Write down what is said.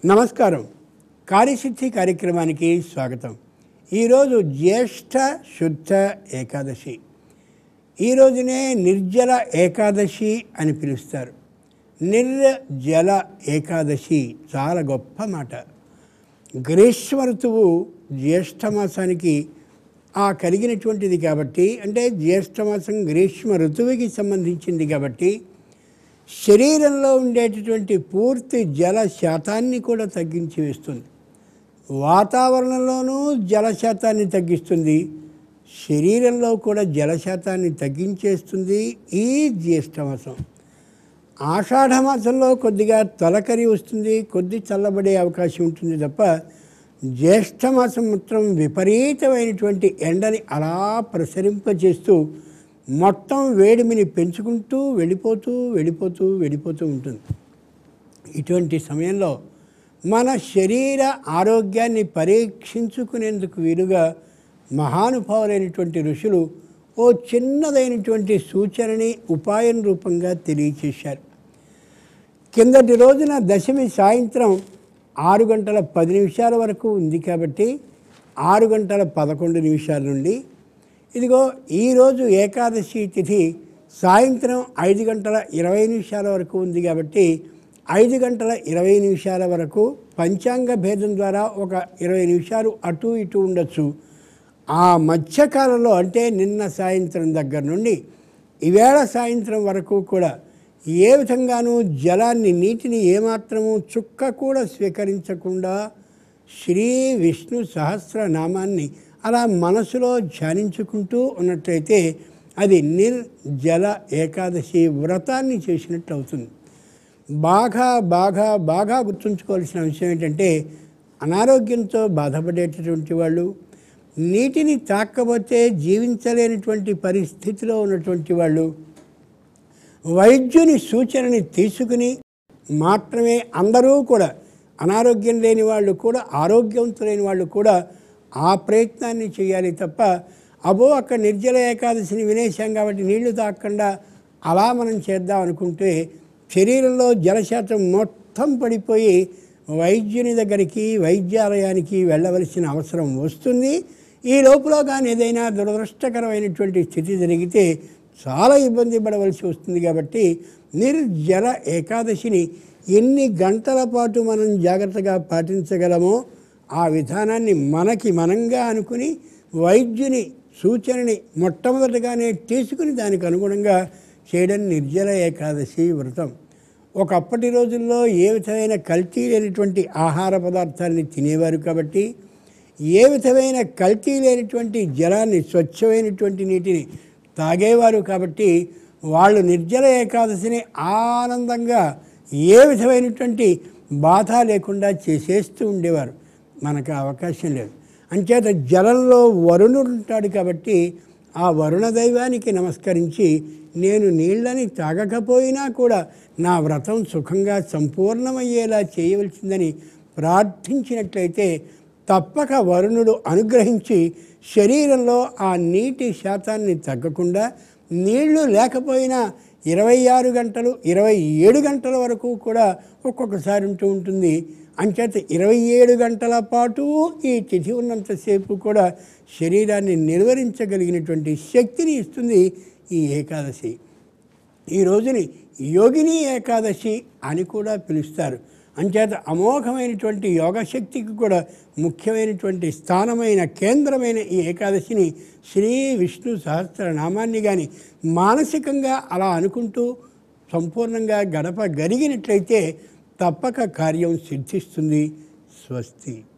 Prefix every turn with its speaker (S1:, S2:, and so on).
S1: నమస్కారం కార్యసిద్ధి కార్యక్రమానికి స్వాగతం ఈరోజు జ్యేష్ఠ శుద్ధ ఏకాదశి ఈ రోజునే నిర్జల ఏకాదశి అని పిలుస్తారు నిర్జల ఏకాదశి చాలా గొప్ప మాట గ్రీష్మ ఋతువు జ్యేష్ఠ మాసానికి ఆ కలిగినటువంటిది కాబట్టి అంటే జ్యేష్ఠ మాసం గ్రీష్మ ఋతువుకి సంబంధించింది కాబట్టి శరీరంలో ఉండేటటువంటి పూర్తి జల శాతాన్ని కూడా తగ్గించి వేస్తుంది వాతావరణంలోనూ జల శాతాన్ని తగ్గిస్తుంది శరీరంలో కూడా జల శాతాన్ని తగ్గించేస్తుంది ఈ జ్యేష్ఠమాసం ఆషాఢమాసంలో కొద్దిగా తొలకరి వస్తుంది కొద్ది చల్లబడే అవకాశం ఉంటుంది తప్ప జ్యేష్ఠమాసం మాత్రం విపరీతమైనటువంటి ఎండని అలా ప్రసరింపచేస్తూ మొత్తం వేడిమిని పెంచుకుంటూ వెళ్ళిపోతూ వెళ్ళిపోతూ వెళ్ళిపోతూ ఉంటుంది ఇటువంటి సమయంలో మన శరీర ఆరోగ్యాన్ని పరీక్షించుకునేందుకు వీలుగా మహానుభావులైనటువంటి ఋషులు ఓ చిన్నదైనటువంటి సూచనని ఉపాయం రూపంగా తెలియచేశారు కిందటి రోజున దశమి సాయంత్రం ఆరు గంటల పది నిమిషాల వరకు ఉంది కాబట్టి ఆరు గంటల పదకొండు నిమిషాల నుండి ఇదిగో ఈరోజు ఏకాదశి తిథి సాయంత్రం ఐదు గంటల ఇరవై నిమిషాల వరకు ఉంది కాబట్టి ఐదు గంటల ఇరవై నిమిషాల వరకు పంచాంగ భేదం ద్వారా ఒక ఇరవై నిమిషాలు అటు ఇటు ఉండొచ్చు ఆ మధ్యకాలంలో అంటే నిన్న సాయంత్రం దగ్గర నుండి ఈవేళ సాయంత్రం వరకు కూడా ఏ విధంగానూ జలాన్ని నీటిని ఏమాత్రము చుక్క కూడా స్వీకరించకుండా శ్రీ విష్ణు సహస్రనామాన్ని అలా మనసులో ధ్యానించుకుంటూ ఉన్నట్లయితే అది నిర్జల ఏకాదశి వ్రతాన్ని చేసినట్టు అవుతుంది బాగా బాగా బాగా గుర్తుంచుకోవాల్సిన విషయం ఏంటంటే అనారోగ్యంతో బాధపడేటటువంటి వాళ్ళు నీటిని తాకపోతే జీవించలేనటువంటి పరిస్థితిలో ఉన్నటువంటి వాళ్ళు వైద్యుని సూచనని తీసుకుని మాత్రమే అందరూ కూడా అనారోగ్యం లేని వాళ్ళు కూడా ఆరోగ్యవంతులైన వాళ్ళు కూడా ఆ ప్రయత్నాన్ని చేయాలి తప్ప అబో అక్కడ నిర్జల ఏకాదశిని వినేశాం కాబట్టి నీళ్లు తాకుండా అలా మనం చేద్దాం అనుకుంటే శరీరంలో జలశాతం మొత్తం పడిపోయి వైద్యుని దగ్గరికి వైద్యాలయానికి వెళ్ళవలసిన అవసరం వస్తుంది ఈ లోపల కానీ ఏదైనా దురదృష్టకరమైనటువంటి స్థితి జరిగితే చాలా ఇబ్బంది పడవలసి వస్తుంది కాబట్టి నిర్జల ఏకాదశిని ఎన్ని గంటల పాటు మనం జాగ్రత్తగా పాటించగలమో ఆ విధానాన్ని మనకి మనంగా అనుకుని వైద్యుని సూచనని మొట్టమొదటిగానే తీసుకుని దానికి అనుగుణంగా చేయడం నిర్జల ఏకాదశి వ్రతం ఒకప్పటి రోజుల్లో ఏ విధమైన కల్తీ లేనటువంటి ఆహార పదార్థాలని తినేవారు కాబట్టి ఏ విధమైన కల్తీ లేనటువంటి జలాన్ని స్వచ్ఛమైనటువంటి నీటిని తాగేవారు కాబట్టి వాళ్ళు నిర్జల ఏకాదశిని ఆనందంగా ఏ విధమైనటువంటి బాధ లేకుండా చేసేస్తూ ఉండేవారు మనకు ఆ అవకాశం లేదు అంచేత జలంలో వరుణుడు ఉంటాడు కాబట్టి ఆ వరుణ దైవానికి నమస్కరించి నేను నీళ్ళని తాగకపోయినా కూడా నా వ్రతం సుఖంగా సంపూర్ణమయ్యేలా చేయవలసిందని ప్రార్థించినట్లయితే తప్పక వరుణుడు అనుగ్రహించి శరీరంలో ఆ నీటి శాతాన్ని తగ్గకుండా నీళ్లు లేకపోయినా ఇరవై ఆరు గంటలు ఇరవై ఏడు గంటల వరకు కూడా ఒక్కొక్కసారి ఉంటూ ఉంటుంది అంచేత ఇరవై ఏడు గంటల పాటు ఈ తిథి ఉన్నంతసేపు కూడా శరీరాన్ని నిర్వహించగలిగినటువంటి శక్తిని ఇస్తుంది ఈ ఏకాదశి ఈ రోజుని యోగిని ఏకాదశి అని కూడా పిలుస్తారు అంచేత అమోఘమైనటువంటి యోగశక్తికి కూడా ముఖ్యమైనటువంటి స్థానమైన కేంద్రమైన ఈ ఏకాదశిని శ్రీ విష్ణు సహస్రనామాన్ని కానీ మానసికంగా అలా అనుకుంటూ సంపూర్ణంగా గడప గరిగినట్లయితే తప్పక కార్యం సిద్ధిస్తుంది స్వస్తి